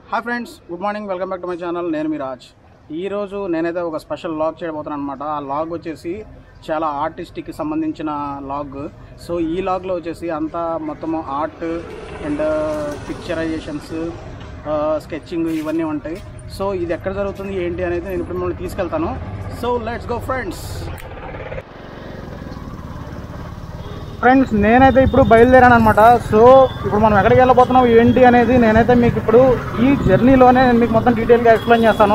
Hi friends good morning welcome back to my channel నేను మీ రాజ్ ఈరోజు నేనైతే ఒక స్పెషల్ లాగ్ చేయబోతున్నాను అనమాట ఆ లాగ్ వచ్చేసి చాలా ఆర్టిస్ట్కి సంబంధించిన లాగ్ సో ఈ లాగ్లో వచ్చేసి అంతా మొత్తం ఆర్ట్ అండ్ పిక్చరైజేషన్స్ స్కెచ్చింగ్ ఇవన్నీ ఉంటాయి సో ఇది ఎక్కడ జరుగుతుంది ఏంటి అనేది నేను ఇప్పుడు మిమ్మల్ని తీసుకెళ్తాను so let's go friends friends నేనైతే ఇప్పుడు బయలుదేరాను అనమాట సో ఇప్పుడు మనం ఎక్కడికి వెళ్ళబోతున్నాం ఏంటి అనేది నేనైతే మీకు ఇప్పుడు ఈ జర్నీలోనే నేను మీకు మొత్తం డీటెయిల్గా ఎక్స్ప్లెయిన్ చేస్తాను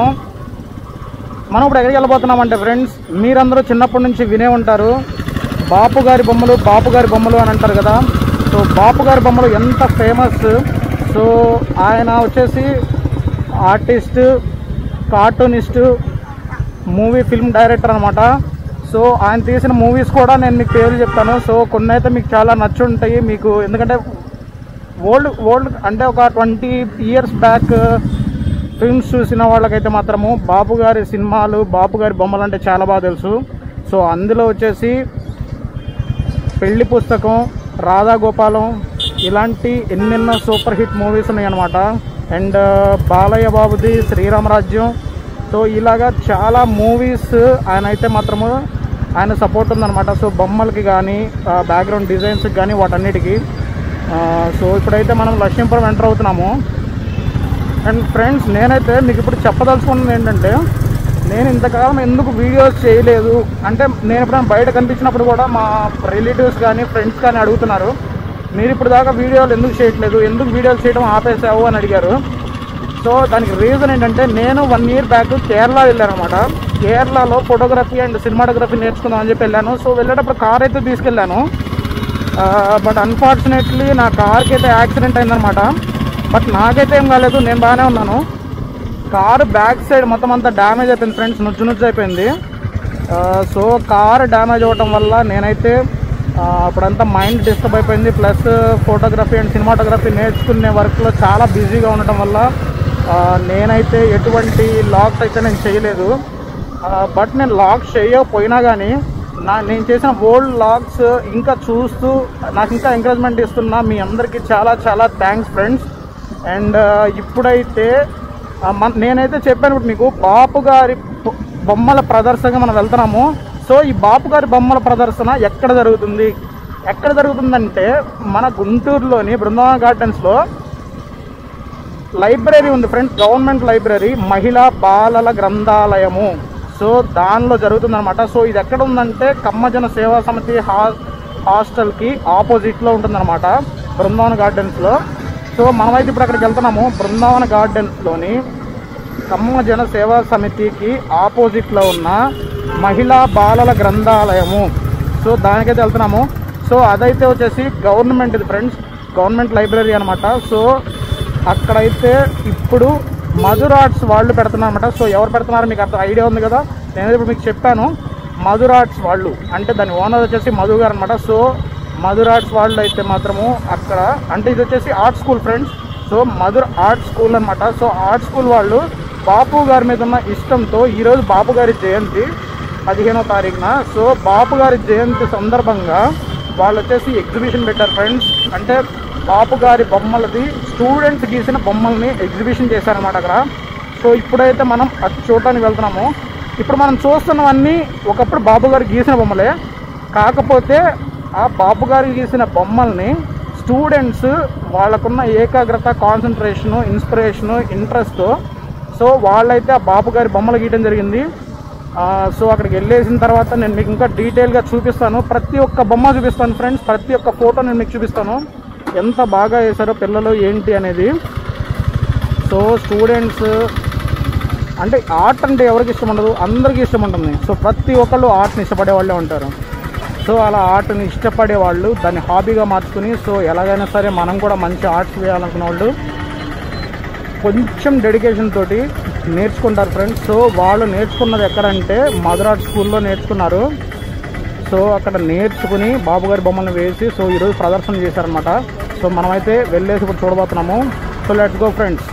మనం ఇప్పుడు ఎక్కడికి వెళ్ళబోతున్నాం అంటే ఫ్రెండ్స్ మీరందరూ చిన్నప్పటి నుంచి వినే ఉంటారు బాపు గారి బొమ్మలు బాపు గారి బొమ్మలు అని అంటారు కదా సో బాపు గారి బొమ్మలు ఎంత ఫేమస్ సో ఆయన వచ్చేసి artist cartoonist movie film director అనమాట సో ఆయన తీసిన మూవీస్ కూడా నేను మీకు పేర్లు చెప్తాను సో కొన్ని అయితే మీకు చాలా నచ్చుంటాయి మీకు ఎందుకంటే ఓల్డ్ ఓల్డ్ అంటే ఒక ట్వంటీ ఇయర్స్ బ్యాక్ ఫిల్మ్స్ చూసిన వాళ్ళకైతే మాత్రము బాపు గారి సినిమాలు బాపు గారి బొమ్మలు అంటే చాలా బాగా తెలుసు సో అందులో వచ్చేసి పెళ్లి పుస్తకం రాధా గోపాలం ఇలాంటి ఎన్నెన్నో సూపర్ హిట్ మూవీస్ ఉన్నాయన్నమాట అండ్ బాలయ్య బాబుది శ్రీరామరాజ్యం సో ఇలాగా చాలా మూవీస్ ఆయన అయితే మాత్రము ఆయన సపోర్ట్ ఉందన్నమాట సో బొమ్మలకి కానీ బ్యాక్గ్రౌండ్ డిజైన్స్కి కానీ వాటన్నిటికీ ఆ, సో ఇప్పుడైతే మనం లక్ష్మీపురం ఎంటర్ అవుతున్నాము అండ్ ఫ్రెండ్స్ నేనైతే మీకు ఇప్పుడు చెప్పదలుచుకున్నది ఏంటంటే నేను ఇంతకాలం ఎందుకు వీడియోస్ చేయలేదు అంటే నేను ఎప్పుడైనా బయట కనిపించినప్పుడు కూడా మా రిలేటివ్స్ కానీ ఫ్రెండ్స్ కానీ అడుగుతున్నారు మీరు ఇప్పుడు దాకా వీడియోలు ఎందుకు చేయట్లేదు ఎందుకు వీడియోలు చేయడం ఆపేసావు అని అడిగారు సో దానికి రీజన్ ఏంటంటే నేను వన్ ఇయర్ బ్యాక్ కేరళ వెళ్ళాను అనమాట కేరళలో ఫోటోగ్రఫీ అండ్ సినిమాటోగ్రఫీ నేర్చుకుందాం అని చెప్పి వెళ్ళాను సో వెళ్ళేటప్పుడు కార్ అయితే తీసుకెళ్ళాను బట్ అన్ఫార్చునేట్లీ నా కార్కి అయితే యాక్సిడెంట్ అయిందనమాట బట్ నాకైతే ఏం కాలేదు నేను బాగానే ఉన్నాను కారు బ్యాక్ సైడ్ మొత్తం అంతా డ్యామేజ్ అయిపోయింది ఫ్రెండ్స్ నుజ్జు నుజ్జు అయిపోయింది ఆ, సో కార్ డ్యామేజ్ అవ్వటం వల్ల నేనైతే ఆ, అప్పుడంతా మైండ్ డిస్టర్బ్ అయిపోయింది ప్లస్ ఫోటోగ్రఫీ అండ్ సినిమాటోగ్రఫీ నేర్చుకునే వర్క్లో చాలా బిజీగా ఉండటం వల్ల ఆ, నేనైతే ఎటువంటి లాగ్స్ అయితే నేను చేయలేదు బట్ నేను లాగ్స్ చేయకపోయినా కానీ నా నేను చేసిన ఓల్డ్ లాగ్స్ ఇంకా చూస్తూ నాకు ఇంకా ఎంకరేజ్మెంట్ ఇస్తున్నా మీ అందరికీ చాలా చాలా థ్యాంక్స్ ఫ్రెండ్స్ అండ్ ఇప్పుడైతే ఆ, మన- నేనైతే చెప్పాను ఇప్పుడు మీకు బాపు గారి బొ- బొమ్మల ప్రదర్శనగా మనం వెళ్తున్నాము సో ఈ బాపు గారి బొమ్మల ప్రదర్శన ఎక్కడ జరుగుతుంది ఎక్కడ జరుగుతుందంటే మన గుంటూరులోని బృందావన గార్డెన్స్లో లైబ్రరీ ఉంది ఫ్రెండ్స్ గవర్నమెంట్ లైబ్రరీ మహిళా బాలల గ్రంథాలయము సో దానిలో జరుగుతుందన్నమాట సో ఇది ఎక్కడ ఉందంటే కమ్మజన సేవా సమితి హా హాస్టల్కి ఆపోజిట్లో ఉంటుందన్నమాట బృందావన గార్డెన్స్లో సో మనమైతే ఇప్పుడు అక్కడికి వెళ్తున్నాము బృందావన గార్డెన్స్లోని కమ్మ జన సేవా సమితికి ఆపోజిట్లో ఉన్న మహిళా బాలల గ్రంథాలయము సో దానికైతే వెళ్తున్నాము సో అదైతే వచ్చేసి గవర్నమెంట్ ఇది ఫ్రెండ్స్ గవర్నమెంట్ లైబ్రరీ అనమాట సో అక్కడైతే ఇప్పుడు మధుర్ ఆర్ట్స్ వాళ్ళు పెడుతున్నారు అనమాట సో ఎవరు పెడుతున్నారో మీకు అర్థం ఐడియా ఉంది కదా నేను ఇప్పుడు మీకు చెప్పాను మధుర్ ఆర్ట్స్ వాళ్ళు అంటే దాని ఓనర్ వచ్చేసి మధు గారు అనమాట సో మధుర్ ఆర్ట్స్ వాళ్ళు అయితే మాత్రము అక్కడ అంటే ఇది వచ్చేసి art school friends so Madhur art school అనమాట సో ఆర్ట్ స్కూల్ వాళ్ళు బాపు గారి మీద ఉన్న ఇష్టంతో ఈరోజు బాపు గారి జయంతి పదిహేనో తారీఖున సో బాపు గారి జయంతి సందర్భంగా వాళ్ళు వచ్చేసి ఎగ్జిబిషన్ పెట్టారు ఫ్రెండ్స్ అంటే బాపు గారి బొమ్మలది స్టూడెంట్స్ గీసిన బొమ్మల్ని ఎగ్జిబిషన్ చేశారనమాట అక్కడ సో ఇప్పుడైతే మనం అది చూడటానికి వెళ్తున్నాము ఇప్పుడు మనం చూస్తున్నవన్నీ ఒకప్పుడు బాపు గారు గీసిన బొమ్మలే కాకపోతే ఆ బాపు గారు గీసిన బొమ్మల్ని స్టూడెంట్స్ వాళ్ళకున్న ఏకాగ్రత కాన్సన్ట్రేషను ఇన్స్పిరేషను ఇంట్రెస్ట్ సో వాళ్ళైతే ఆ బాపు గారి బొమ్మలు గీయడం జరిగింది ఆ, సో అక్కడికి వెళ్ళేసిన తర్వాత నేను మీకు ఇంకా డీటెయిల్గా చూపిస్తాను ప్రతి ఒక్క బొమ్మ చూపిస్తాను ఫ్రెండ్స్ ప్రతి ఒక్క ఫోటో నేను మీకు చూపిస్తాను ఎంత బాగా వేశారో పిల్లలు ఏంటి అనేది సో స్టూడెంట్స్ అంటే ఆర్ట్ అంటే ఎవరికి ఇష్టం ఉండదు అందరికీ ఇష్టం ఉంటుంది సో ప్రతి ఒక్కళ్ళు ఆర్ట్ని ఇష్టపడే వాళ్ళే ఉంటారు సో అలా ఆర్ట్ని ఇష్టపడే వాళ్ళు దాన్ని హాబీగా మార్చుకుని సో ఎలాగైనా సరే మనం కూడా మంచి ఆర్ట్స్ వేయాలనుకున్న వాళ్ళు కొంచెం డెడికేషన్ తోటి నేర్చుకుంటారు ఫ్రెండ్స్ సో వాళ్ళు నేర్చుకున్నది ఎక్కడంటే మదర్ ఆర్ట్ స్కూల్లో నేర్చుకున్నారు సో అక్కడ నేర్చుకుని బాబు గారి బొమ్మలను వేసి సో ఈరోజు ప్రదర్శన చేశారనమాట సో మనమైతే వెళ్ళేసి ఇప్పుడు చూడబోతున్నాము సో లెట్స్ గో ఫ్రెండ్స్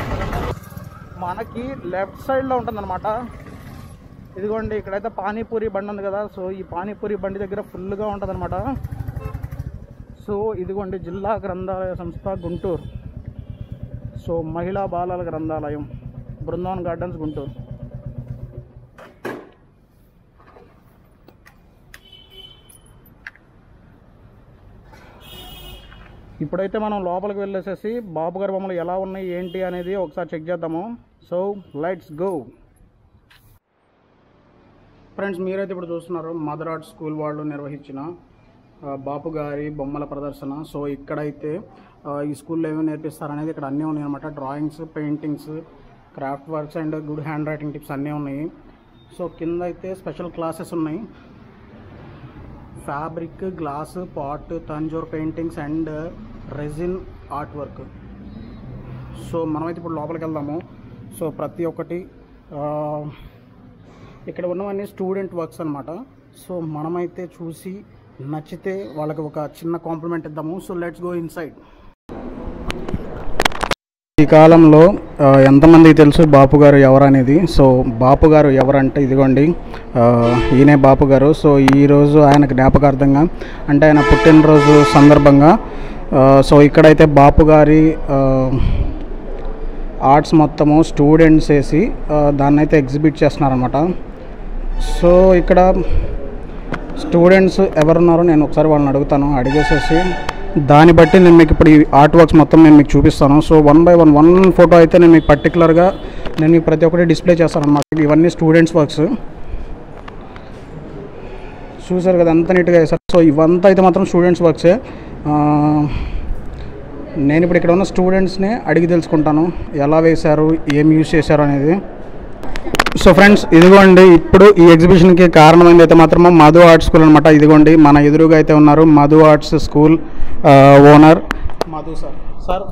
మనకి లెఫ్ట్ సైడ్లో ఉంటుందన్నమాట ఇదిగోండి ఇక్కడైతే పానీపూరి బండి ఉంది కదా సో ఈ పానీపూరి బండి దగ్గర ఫుల్గా ఉంటుందన్నమాట సో ఇదిగోండి జిల్లా గ్రంథాలయ సంస్థ గుంటూరు సో మహిళా బాలల గ్రంథాలయం బృందావన్ గార్డెన్స్ గుంటూరు ఇప్పుడైతే మనం లోపలికి వెళ్ళేసేసి బాబు గారి బొమ్మలు ఎలా ఉన్నాయి ఏంటి అనేది ఒకసారి చెక్ చేద్దాము సో లెట్స్ గో ఫ్రెండ్స్ మీరైతే ఇప్పుడు చూస్తున్నారు మదర్ ఆర్ట్ స్కూల్ వాళ్ళు నిర్వహించిన ఆ, బాపు గారి బొమ్మల ప్రదర్శన సో ఇక్కడైతే ఆ, ఈ స్కూల్లో ఏమేమి నేర్పిస్తారు అనేది ఇక్కడ అన్నీ ఉన్నాయి అనమాట drawings paintings craft works and good hand writing tips అన్నీ ఉన్నాయి సో కింద అయితే స్పెషల్ క్లాసెస్ ఉన్నాయి fabric glass pot Tanjore paintings and resin art work so మనమైతే ఇప్పుడు లోపలికి వెళ్దాము సో ప్రతి ఒక్కటి ఆ, ఇక్కడ ఉన్నవన్నీ స్టూడెంట్ వర్క్స్ అనమాట సో మనమైతే చూసి నచ్చితే వాళ్ళకి ఒక చిన్న కాంప్లిమెంట్ ఇద్దాము సో లెట్స్ గో ఇన్సైడ్ ఈ కాలంలో ఆ, ఎంతమందికి తెలుసు బాపు గారు ఎవరు అనేది సో బాపు గారు ఎవరంటే ఇదిగోండి ఆ, ఈయనే బాపు గారు సో ఈరోజు ఆయన జ్ఞాపకార్థంగా అంటే ఆయన పుట్టినరోజు సందర్భంగా ఆ, సో ఇక్కడైతే బాపు గారి ఆ, ఆర్ట్స్ మొత్తము స్టూడెంట్స్ వేసి ఆ, దాన్ని అయితే ఎగ్జిబిట్ చేస్తున్నారనమాట సో ఇక్కడ స్టూడెంట్స్ ఎవరున్నారో నేను ఒకసారి వాళ్ళని అడుగుతాను అడిగేసేసి దాన్ని బట్టి నేను మీకు ఇప్పుడు ఈ ఆర్ట్ వర్క్స్ మొత్తం నేను మీకు చూపిస్తాను so one by one one photo అయితే నేను మీకు పర్టికులర్గా నేను మీకు ప్రతి ఒక్కటి డిస్ప్లే చేస్తాను అనమాట ఇవన్నీ స్టూడెంట్స్ వర్క్స్ చూసారు కదా అంత నీట్గా వేశారు సో ఇవంతా అయితే మాత్రం స్టూడెంట్స్ వర్క్సే ఆ, నేను ఇప్పుడు ఇక్కడ ఉన్న స్టూడెంట్స్ని అడిగి తెలుసుకుంటాను ఎలా వేశారు ఏం యూజ్ చేశారు అనేది సో ఫ్రెండ్స్ ఇదిగోండి ఇప్పుడు ఈ ఎగ్జిబిషన్కి కారణమైంది అయితే మాత్రం మధు ఆర్ట్స్ స్కూల్ అనమాట ఇదిగోండి మన ఎదురుగా అయితే ఉన్నారు Madhu arts school owner Madhu sir sir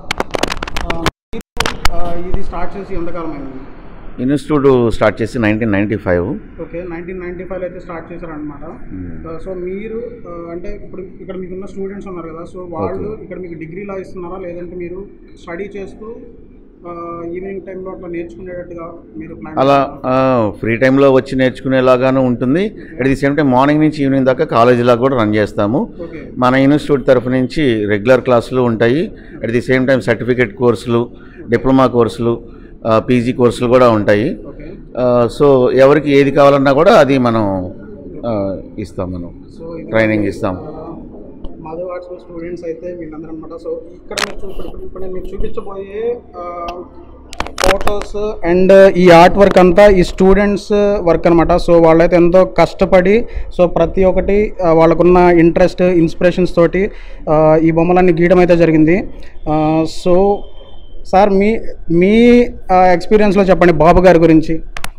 ఇది స్టార్ట్ చేసి ఎంతకాలం అయింది ఇన్స్టిట్యూట్ స్టార్ట్ చేసి nineteen ninety five okay nineteen ninety five అయితే స్టార్ట్ చేశారనమాట సో మీరు ఆ, అంటే ఇప్పుడు ఇక్కడ మీకున్న స్టూడెంట్స్ ఉన్నారు కదా సో వాళ్ళు ఇక్కడ మీకు డిగ్రీలా ఇస్తున్నారా లేదంటే మీరు స్టడీ చేస్తూ ఈవినింగ్ టైంలో అట్లా నేర్చుకునేటట్టుగా మీరు ప్లాన్ అలా ఫ్రీ టైంలో వచ్చి నేర్చుకునేలాగాను ఉంటుంది at the same time morning నుంచి ఈవినింగ్ దాకా కాలేజీలా కూడా రన్ చేస్తాము ఓకే మన ఇన్స్టిట్యూట్ తరఫు నుంచి రెగ్యులర్ క్లాసులు ఉంటాయి at the same time certificate కోర్సులు డిప్లొమా కోర్సులు పీజీ కోర్సులు కూడా ఉంటాయి ఓకే సో ఎవరికి ఏది కావాలన్నా కూడా అది మనం ఆ, ఇస్తాం మనం సో ఇది ట్రైనింగ్ ఇస్తాం మాధవ్ ఆర్ట్స్ స్టూడెంట్స్ అయితే వీళ్ళందరూ అనమాట సో ఇక్కడ మీరు చూ- ఇప్పుడు ఇప్పుడు నేను మీకు చూపించబోయే ఫొటోస్ అండ్ ఈ ఆర్ట్ వర్క్ అంతా ఈ స్టూడెంట్స్ వర్క్ అనమాట సో వాళ్ళైతే ఎంతో కష్టపడి సో ప్రతి ఒక్కటి ఆ, వాళ్ళకున్న ఇంట్రెస్ట్ ఇన్స్పిరేషన్స్ తోటి ఆ, ఈ బొమ్మలన్నీ గీయడం అయితే జరిగింది ఆ, సో సార్ మీ మీ ఎక్స్పీరియన్స్లో చెప్పండి బాబు గారి గురించి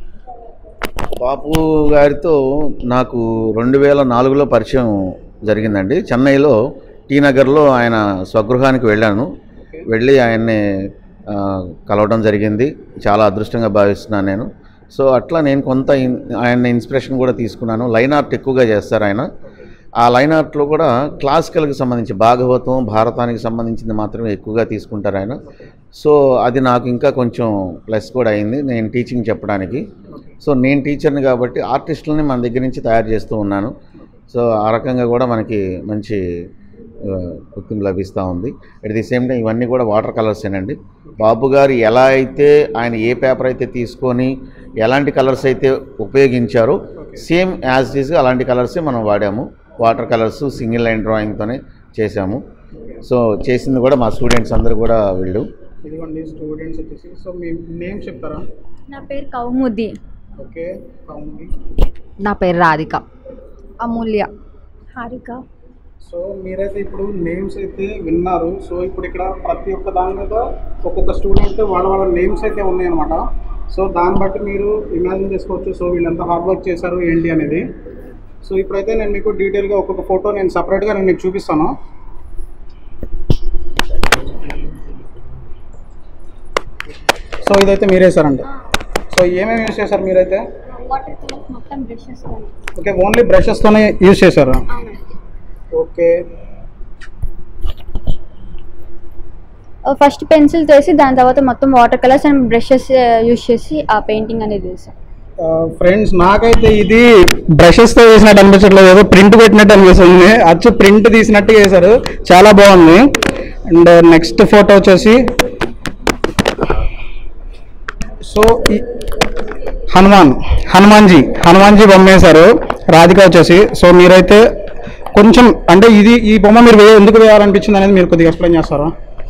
బాపు గారితో నాకు రెండు వేల నాలుగులో పరిచయం జరిగిందండి చెన్నైలో టీ నగర్లో ఆయన స్వగృహానికి వెళ్ళాను వెళ్ళి ఆయన్ని ఆ, కలవడం జరిగింది చాలా అదృష్టంగా భావిస్తున్నాను నేను సో అట్లా నేను కొంత ఇన్- ఆయన ఇన్స్పిరేషన్ కూడా తీసుకున్నాను లైన్ ఆర్ట్ ఎక్కువగా చేస్తారు ఆయన ఆ లైన్ ఆర్ట్లో కూడా క్లాసికల్కి సంబంధించి భాగవతం భారతానికి సంబంధించింది మాత్రమే ఎక్కువగా తీసుకుంటారు ఆయన సో అది నాకు ఇంకా కొంచెం ప్లస్ కూడా అయింది నేను టీచింగ్ చెప్పడానికి సో నేను టీచర్ని కాబట్టి ఆర్టిస్టులని మన దగ్గర నుంచి తయారు చేస్తూ ఉన్నాను సో ఆ రకంగా కూడా మనకి మంచి ఆ, గుర్తింపు లభిస్తూ ఉంది అట్ ది సేమ్ టైం ఇవన్నీ కూడా వాటర్ కలర్సేనండి బాబు గారు ఎలా అయితే ఆయన ఏ పేపర్ అయితే తీసుకొని ఎలాంటి కలర్స్ అయితే ఉపయోగించారో సేమ్ యాజ్ ఇట్ ఈస్ అలాంటి కలర్సే మనం వాడాము వాటర్ కలర్స్ సింగిల్ లైన్ డ్రాయింగ్తోనే చేశాము సో చేసింది కూడా మా స్టూడెంట్స్ అందరూ కూడా వీళ్ళు ఇదిగోండి స్టూడెంట్స్ వచ్చేసి సో మీ నేమ్ చెప్తారా నా పేరు కౌముది ఓకే కౌముది నా పేరు రాధిక అమూల్య హారిక సో మీరైతే ఇప్పుడు నేమ్స్ అయితే విన్నారు సో ఇప్పుడు ఇక్కడ ప్రతి ఒక్క దాని మీద ఒక్కొక్క స్టూడెంట్ వాళ్ళ వాళ్ళ నేమ్స్ అయితే ఉన్నాయన్నమాట సో దాన్ని బట్టి మీరు ఇమాజిన్ చేసుకోవచ్చు సో వీళ్ళంతా హార్డ్ వర్క్ చేశారు ఏంటి అనేది సో ఇప్పుడైతే నేను మీకు డీటెయిల్గా ఒక్కొక్క ఫోటో నేను సపరేట్గా నేను మీకు చూపిస్తాను సో ఇదైతే మీరేసారండి సో ఏమేమి యూజ్ చేశారు మీరైతే వాటర్ కలర్స్ మొత్తం బ్రషెస్ ఓకే ఓన్లీ బ్రషెస్తోనే యూజ్ చేశారు ఓకే ఫస్ట్ పెన్సిల్ వేసి దాని తర్వాత మొత్తం water colours and brushes use చేసి ఆ పెయింటింగ్ అనేది వేసాం ఫ్రెండ్స్ నాకైతే ఇది బ్రషెస్తో వేసినట్టు అనిపించట్లేదు ఏదో ప్రింట్ పెట్టినట్టు అనిపిస్తుంది అచ్చు ప్రింట్ తీసినట్టు వేశారు చాలా బాగుంది అండ్ నెక్స్ట్ ఫోటో వచ్చేసి సో ఈ హనుమాన్ హనుమాన్జీ హనుమాన్జీ బొమ్మ వేశారు రాధిక వచ్చేసి సో మీరైతే కొంచెం అంటే ఇది ఈ బొమ్మ మీరు వే- ఎందుకు వేయాలనిపించింది అనేది మీరు కొద్దిగా ఎక్స్ప్లెయిన్ చేస్తారా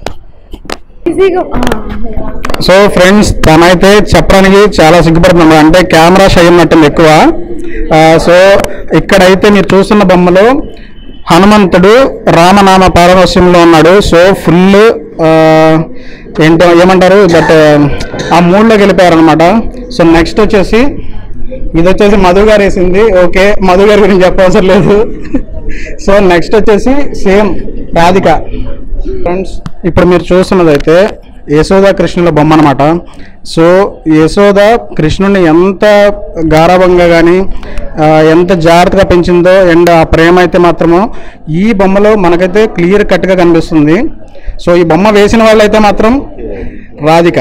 సో ఫ్రెండ్స్ తనైతే చెప్పడానికి చాలా సిగ్గుపడుతుంది అంటే కెమెరా షై ఉన్నట్టుంది ఎక్కువ ఆ, సో ఇక్కడైతే మీరు చూస్తున్న బొమ్మలో హనుమంతుడు రామనామ పారవస్యంలో ఉన్నాడు సో ఫుల్ ఏంటో ఏమంటారు బట్ ఆ మూడ్లోకి వెళ్ళిపోయారనమాట సో నెక్స్ట్ వచ్చేసి ఇది వచ్చేసి మధు గారు వేసింది ఓకే మధు గారి గురించి చెప్పవసరం లేదు సో నెక్స్ట్ వచ్చేసి సేమ్ రాధిక ఫ్రెండ్స్ ఇప్పుడు మీరు చూస్తున్నదైతే యశోద కృష్ణుల బొమ్మ అనమాట సో యశోద కృష్ణుని ఎంత గారాభంగా కానీ ఎంత జాగ్రత్తగా పెంచిందో అండ్ ఆ ప్రేమ అయితే మాత్రము ఈ బొమ్మలో మనకైతే క్లియర్ కట్గా కనిపిస్తుంది సో ఈ బొమ్మ వేసిన వాళ్ళైతే మాత్రం రాధిక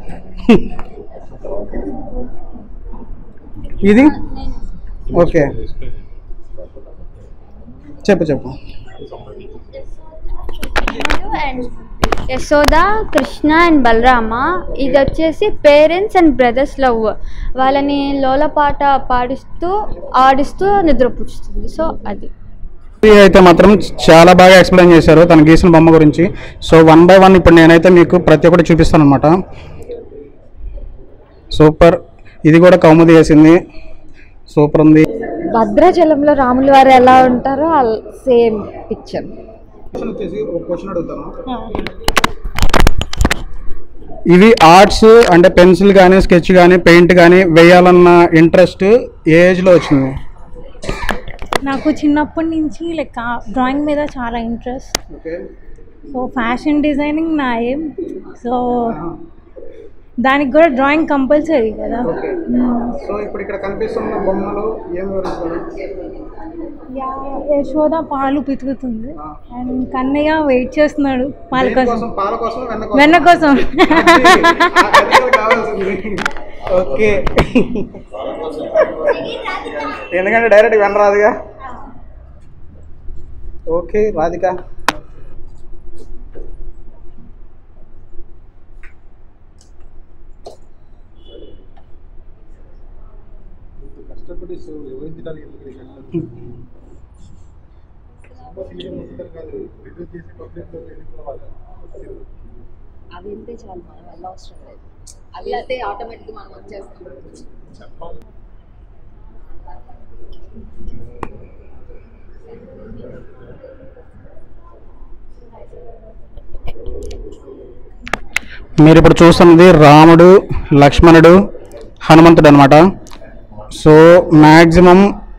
ఇది ఓకే చెప్పు చెప్పు అండ్ యశోద కృష్ణ అండ్ బలరామ ఇది వచ్చేసి పేరెంట్స్ అండ్ బ్రదర్స్ లవ్ వాళ్ళని లోలపాట పాడిస్తూ ఆడిస్తూ నిద్రపుచ్చుతుంది సో అది ఇది అయితే మాత్రం చాలా బాగా ఎక్స్ప్లెయిన్ చేశారు తను గీసిన బొమ్మ గురించి సో వన్ బై వన్ ఇప్పుడు నేనైతే మీకు ప్రతి ఒక్కటి చూపిస్తాను అనమాట సూపర్ ఇది కూడా కౌముది వేసింది సూపర్ ఉంది భద్రాచలంలో రాముల వారు ఎలా ఉంటారో సేమ్ పిక్చర్ ఇవి ఆర్ట్స్ అంటే పెన్సిల్ కానీ స్కెచ్ కానీ పెయింట్ కానీ వేయాలన్న ఇంట్రెస్ట్ ఏ ఏజ్లో వచ్చింది నాకు చిన్నప్పటి నుంచి లైక్ డ్రాయింగ్ మీద చాలా ఇంట్రెస్ట్ సో ఫ్యాషన్ డిజైనింగ్ నా ఏం సో దానికి కూడా డ్రాయింగ్ కంపల్సరీ కదా సో ఇప్పుడు ఇక్కడ కనిపిస్తున్న బొమ్మలు ఏం యా యశోద పాలు పితుకుతుంది అండ్ కన్నయ్య వెయిట్ చేస్తున్నాడు పాల కోసం పాల కోసం వెన్న కోసం ఓకే ఎందుకంటే డైరెక్ట్ వినరాదుగా ఓకే రాధిక కష్టపడి సో వివరించడానికి ఎందుకు ఈ కష్టం? సినిమా తీయడం ఒకసారి కాదు రివ్యూ చేసి పబ్లిక్ లో వెళ్ళిపోవాలి అవి వెళ్తే చాలు మనం వెళ్ళవసరం లేదు అవి వెళ్తే ఆటోమేటిక్గా మనం వచ్చేస్తాం చెప్పాలి మీరు ఇప్పుడు చూస్తున్నది రాముడు లక్ష్మణుడు హనుమంతుడు అనమాట సో మ్యాక్సిమం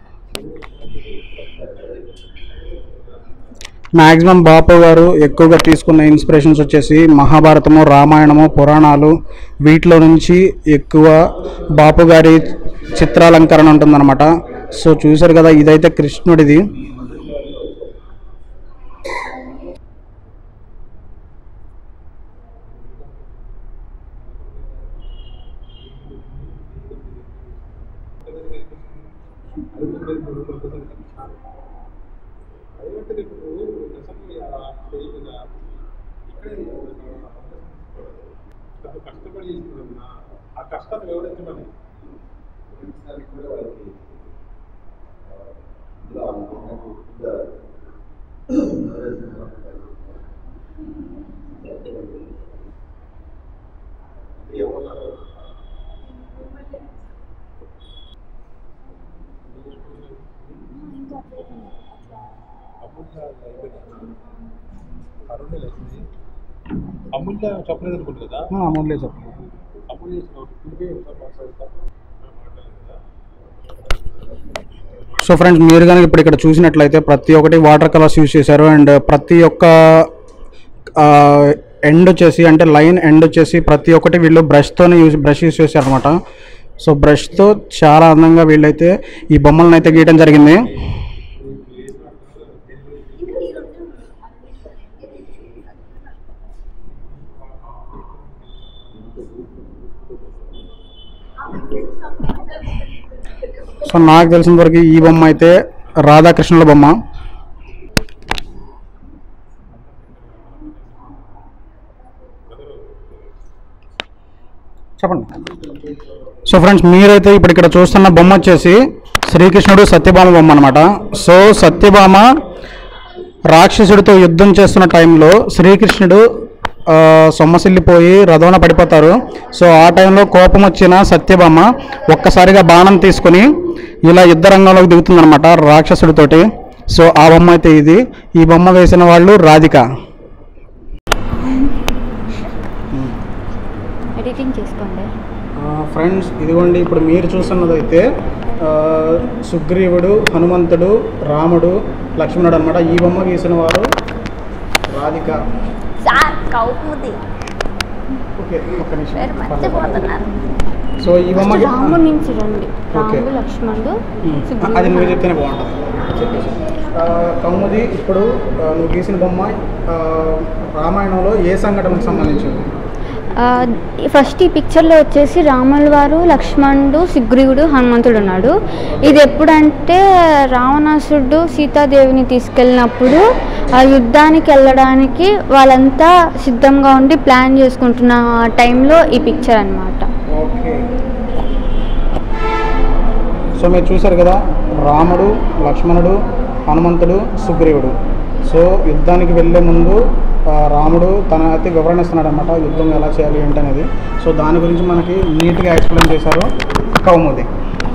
మ్యాక్సిమం బాపు గారు ఎక్కువగా తీసుకున్న ఇన్స్పిరేషన్స్ వచ్చేసి మహాభారతము రామాయణము పురాణాలు వీటిలో నుంచి ఎక్కువ బాపు గారి చిత్రాలంకరణ ఉంటుందన్నమాట సో చూసారు కదా ఇదైతే కృష్ణుడిది అదేమంటే ఇప్పుడు నిజంగా ఆ స్టేజ్ మీద ఇక్కడే పెద్ద కష్టపడి చేసిందన్నా ఆ కష్టాన్ని వివరించమని అమూల్య అయిపోయింది అరుణ్ లక్ష్మి అమూల్య చెప్పలేదు అనుకుంటు కదా అమూల్య చెప్పండి అమూల్య ఇప్పటికే ఒకసారి మాట్లాడతా మాట్లాడలేదు కదా సో ఫ్రెండ్స్ మీరు కనుక ఇప్పుడు ఇక్కడ చూసినట్లయితే ప్రతి ఒక్కటి వాటర్ కలర్స్ యూజ్ చేశారు అండ్ ప్రతి ఒక్క ఎండ్ వచ్చేసి అంటే లైన్ ఎండ్ వచ్చేసి ప్రతి ఒక్కటి వీళ్ళు బ్రష్తోనే యూజ్ బ్రష్ యూజ్ చేశారు అనమాట సో బ్రష్తో చాలా అందంగా వీళ్ళైతే ఈ బొమ్మలను అయితే గీయడం జరిగింది సో నాకు తెలిసిన వరకు ఈ బొమ్మ అయితే రాధాకృష్ణుల బొమ్మ చెప్పండి సో ఫ్రెండ్స్ మీరైతే ఇప్పుడు ఇక్కడ చూస్తున్న బొమ్మ వచ్చేసి శ్రీకృష్ణుడు సత్యభామ బొమ్మ అనమాట సో సత్యభామ రాక్షసుడితో యుద్ధం చేస్తున్న టైంలో శ్రీకృష్ణుడు ఆ, సొమ్మసిల్లిపోయి రథంలో పడిపోతారు సో ఆ టైంలో కోపం వచ్చిన సత్యభామ ఒక్కసారిగా బాణం తీసుకొని ఇలా యుద్ధ రంగంలోకి దిగుతుందన్నమాట రాక్షసుడితోటి సో ఆ బొమ్మ అయితే ఇది ఈ బొమ్మ వేసిన వాళ్ళు రాధిక ఎడిటింగ్ చేసుకోండి ఫ్రెండ్స్ ఇదిగోండి ఇప్పుడు మీరు చూస్తున్నదైతే ఆ, సుగ్రీవుడు హనుమంతుడు రాముడు లక్ష్మణుడు అనమాట ఈ బొమ్మ గీసిన వారు రాధిక సార్ కౌముది ఓకే ఒక్క నిమిషం పేరు మర్చిపోతున్నారు సో ఈ బొమ్మ గీ- రాముడి నుంచి రండి ఓకే. రాముడు లక్ష్మణుడు ఉమ్, సుగ్రీవుడు. అది నువ్వు చెప్తేనే బాగుంటుంది చెప్పేసి ఆ, కౌముది ఇప్పుడు ఆ, నువ్వు గీసిన బొమ్మ ఆ, రామాయణంలో ఏ సంఘటనకు సంబంధించింది ఆ, ఫస్ట్ ఈ పిక్చర్లో వచ్చేసి రాముల వారు లక్ష్మణుడు సుగ్రీవుడు హనుమంతుడు ఉన్నాడు ఇది ఎప్పుడంటే రావణాసుడు సీతాదేవిని తీసుకెళ్ళినప్పుడు ఆ యుద్ధానికి వెళ్ళడానికి వాళ్ళంతా సిద్ధంగా ఉండి ప్లాన్ చేసుకుంటున్న టైంలో ఈ పిక్చర్ అన్నమాట ఓకే సో మీరు చూశారు కదా రాముడు లక్ష్మణుడు హనుమంతుడు సుగ్రీవుడు సో యుద్ధానికి వెళ్ళే ముందు ఆ, రాముడు తన అయితే వివరణ ఇస్తున్నాడు అనమాట యుద్ధం ఎలా చేయాలి ఏంటి అనేది సో దాని గురించి మనకి నీట్గా ఎక్స్ప్లెయిన్ చేశారు కౌముది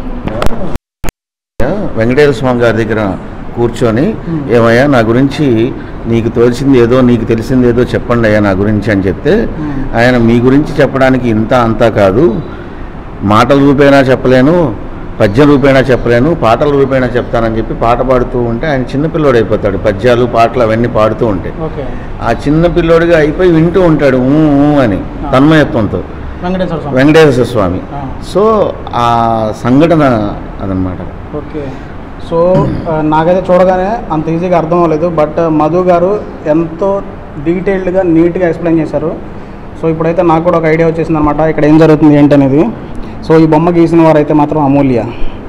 వెంకటేశ్వర స్వామి గారి దగ్గర కూర్చొని ఏమయ్యా నా గురించి నీకు తోచింది ఏదో నీకు తెలిసింది ఏదో చెప్పండి అయ్యా నా గురించి అని చెప్తే ఆయన మీ గురించి చెప్పడానికి ఇంత అంతా కాదు మాటల రూపేణా చెప్పలేను పద్యం రూపేణా చెప్పలేను పాటల రూపేణా చెప్తానని చెప్పి పాట పాడుతూ ఉంటే ఆయన చిన్నపిల్లోడు అయిపోతాడు పద్యాలు పాటలు అవన్నీ పాడుతూ ఉంటాయి ఓకే ఆ చిన్న పిల్లోడిగా అయిపోయి వింటూ ఉంటాడు ఊ ఊ అని తన్మయత్వంతో వెంకటేశ్వర స్వామి వెంకటేశ్వర స్వామి ఆ. సో ఆ సంఘటన అదనమాట ఓకే సో ఆ, నాకైతే చూడగానే అంత ఈజీగా అర్థం అవ్వలేదు బట్ మధు గారు ఎంతో డీటెయిల్డ్గా నీట్గా ఎక్స్ప్లెయిన్ చేశారు సో ఇప్పుడైతే నాకు కూడా ఒక ఐడియా వచ్చేసింది అనమాట ఇక్కడ ఏం జరుగుతుంది ఏంటనేది సో ఈ బొమ్మ గీసిన వారైతే మాత్రం అమూల్య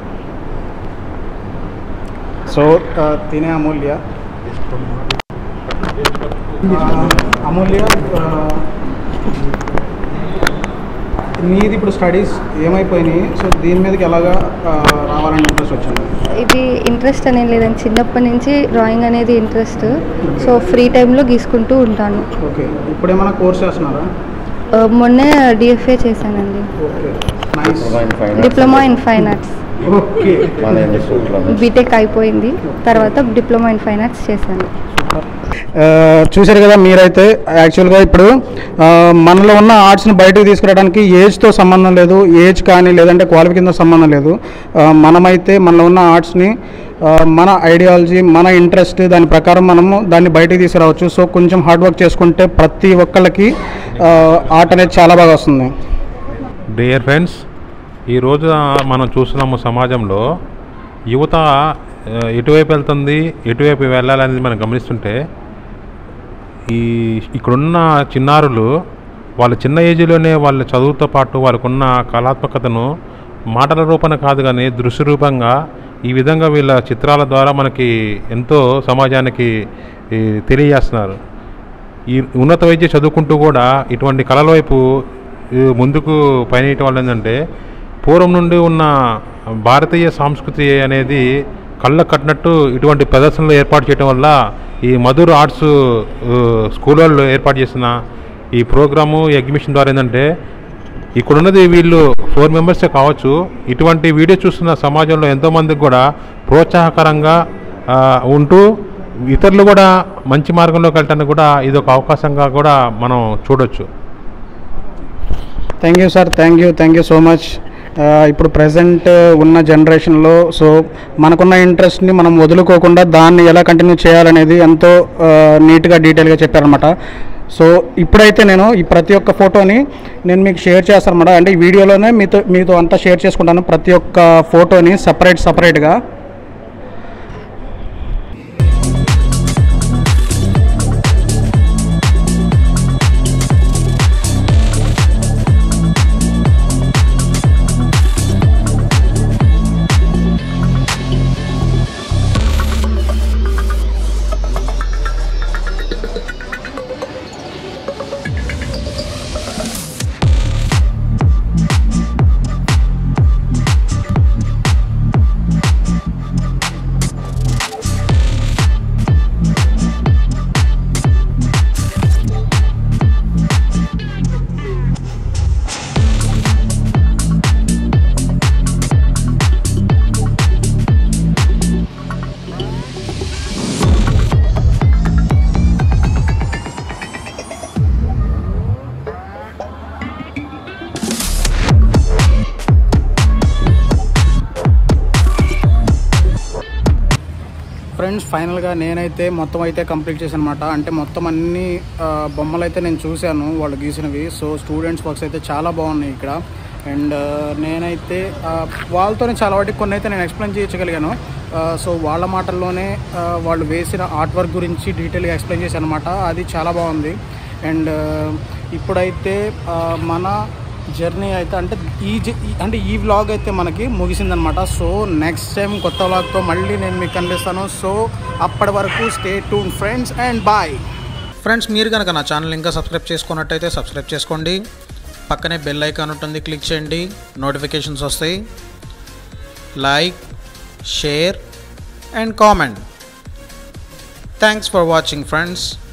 సో ఆ, తినే అమూల్య ఆ, అమూల్య ఆ, మీది ఇప్పుడు స్టడీస్ ఏమైపోయినాయి సో దీని మీదకి ఎలాగా ఆ, రావాలని ఇంట్రెస్ట్ వచ్చింది ఇది ఇంట్రెస్ట్ అనేది లేదండి చిన్నప్పటి నుంచి డ్రాయింగ్ అనేది ఇంట్రెస్ట్ సో ఫ్రీ టైంలో గీసుకుంటూ ఉంటాను ఓకే ఇప్పుడు ఏమైనా కోర్స్ చేస్తున్నారా ఆ, మొన్నే డిఎఫ్ఏ చేశానండి okay nice diploma in fine arts okay మన ఇన్స్టిట్యూట్లో బీటెక్ అయిపోయింది తర్వాత డిప్లొమా ఇన్ ఫైన్ ఆర్ట్స్ చేశాను ఆ, చూశారు కదా మీరైతే యాక్చువల్గా ఇప్పుడు ఆ, మనలో ఉన్న ఆర్ట్స్ని బయటకు తీసుకురావడానికి ఏజ్తో సంబంధం లేదు ఏజ్ కానీ లేదంటే క్వాలిఫికేషన్తో సంబంధం లేదు ఆ, మనమైతే మనలో ఉన్న ఆర్ట్స్ని ఆ, మన ఐడియాలజీ మన ఇంట్రెస్ట్ దాని ప్రకారం మనము దాన్ని బయటకు తీసుకురావచ్చు సో కొంచెం హార్డ్ వర్క్ చేసుకుంటే ప్రతి ఒక్కళ్ళకి ఆర్ట్ అనేది చాలా బాగా వస్తుంది డియర్ ఫ్రెండ్స్ ఈరోజు మనం చూస్తున్నాము సమాజంలో యువత ఆ, ఎటువైపు వెళ్తుంది ఎటువైపు వెళ్ళాలనేది మనం గమనిస్తుంటే ఈ ఇక్కడున్న చిన్నారులు వాళ్ళ చిన్న ఏజ్లోనే వాళ్ళ చదువుతో పాటు వాళ్ళకున్న కళాత్మకతను మాటల రూపన కాదు కానీ దృశ్య రూపంగా ఈ విధంగా వీళ్ళ చిత్రాల ద్వారా మనకి ఎంతో సమాజానికి ఈ, తెలియజేస్తున్నారు ఈ ఉన్నత వైద్య చదువుకుంటూ కూడా ఇటువంటి కళల వైపు ఈ, ముందుకు పయనియటం వల్ల ఏంటంటే పూర్వం నుండి ఉన్న భారతీయ సంస్కృతి అనేది కళ్ళ కట్టినట్టు ఇటువంటి ప్రదర్శనలు ఏర్పాటు చేయడం వల్ల ఈ మధుర్ ఆర్ట్స్ ఆ, స్కూల్ వాళ్ళు ఏర్పాటు చేసిన ఈ ప్రోగ్రాము ఈ ఎగ్జిబిషన్ ద్వారా ఏంటంటే ఇక్కడున్నది వీళ్ళు ఫోర్ మెంబర్సే కావచ్చు ఇటువంటి వీడియో చూస్తున్న సమాజంలో ఎంతోమందికి కూడా ప్రోత్సాహకరంగా ఆ, ఉంటూ ఇతరులు కూడా మంచి మార్గంలోకి వెళ్ళటానికి కూడా ఇది ఒక అవకాశంగా కూడా మనం చూడొచ్చు thank you sir thank you thank you so much ఇప్పుడు ప్రజెంట్ ఉన్న జనరేషన్లో సో మనకున్న ఇంట్రెస్ట్ని మనం వదులుకోకుండా దాన్ని ఎలా కంటిన్యూ చేయాలనేది ఎంతో నీట్గా డీటెయిల్గా చెప్పారనమాట సో ఇప్పుడైతే నేను ఈ ప్రతి ఒక్క ఫోటోని నేను మీకు షేర్ చేస్తాను అనమాట అంటే ఈ వీడియోలోనే మీతో మీతో అంతా షేర్ చేసుకుంటాను ప్రతి ఒక్క ఫోటోని సపరేట్ సపరేట్గా ఫ్రెండ్స్ ఫైనల్గా నేనైతే మొత్తం అయితే కంప్లీట్ చేశాను అనమాట అంటే మొత్తం అన్ని ఆ, బొమ్మలు అయితే నేను చూశాను వాళ్ళు గీసినవి సో స్టూడెంట్స్ వర్క్స్ అయితే చాలా బాగున్నాయి ఇక్కడ అండ్ నేనైతే ఆ, వాళ్ళతోనే చాలా వాటికి కొన్ని అయితే నేను ఎక్స్ప్లెయిన్ చేయగలిగాను సో వాళ్ళ మాటల్లోనే ఆ, వాళ్ళు వేసిన ఆర్ట్ వర్క్ గురించి డీటెయిల్గా ఎక్స్ప్లెయిన్ చేశాను అనమాట అది చాలా బాగుంది అండ్ ఇప్పుడైతే ఆ, మన జర్నీ అయితే అంటే ఈ జ- ఈ- అంటే ఈ వ్లాగ్ అయితే మనకి ముగిసిందనమాట సో నెక్స్ట్ టైం కొత్త వ్లాగ్తో మళ్ళీ నేను మీకు కనిపిస్తాను సో అప్పటి వరకు stay tuned friends and bye friends మీరు కనుక నా ఛానల్ ఇంకా సబ్స్క్రైబ్ చేసుకున్నట్టయితే సబ్స్క్రైబ్ చేసుకోండి పక్కనే బెల్ ఐకాన్ ఉంటుంది క్లిక్ చేయండి నోటిఫికేషన్స్ వస్తాయి like share and comment thanks for watching friends